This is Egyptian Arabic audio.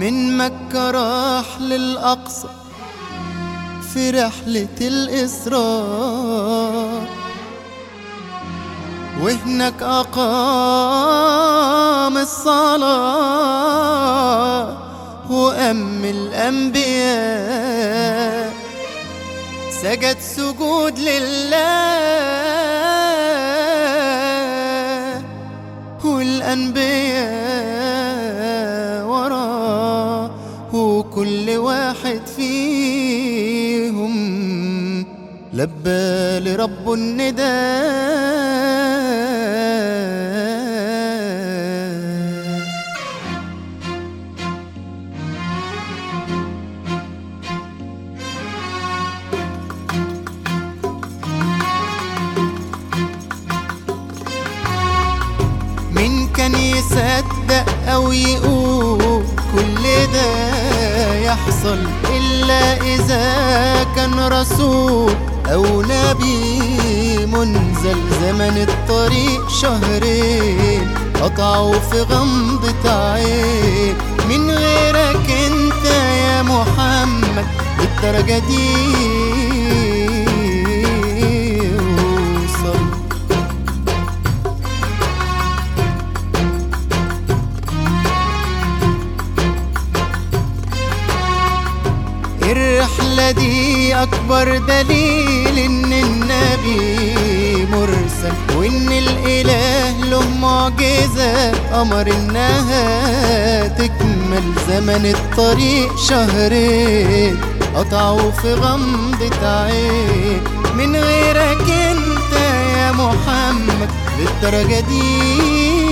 من مكة راح للأقصى في رحلة الإسراء وهناك أقام الصلاة وأم الأنبياء سجد سجود لله والأنبياء وراه وكل واحد فيهم لبى لرب النداء مين كان يصدق او يقول كل ده يحصل الا اذا كان رسول او نبي منزل زمن الطريق شهرين قطعوا في غمضة عين من غيرك انت يا محمد بالدرجة دي وصل الرحلة دي أكبر دليل إن النبي مرسل وإن الإله له معجزة أمر إنها تكمل زمن الطريق شهرين قطعوا في غمضة عين من غيرك أنت يا محمد للدرجة دي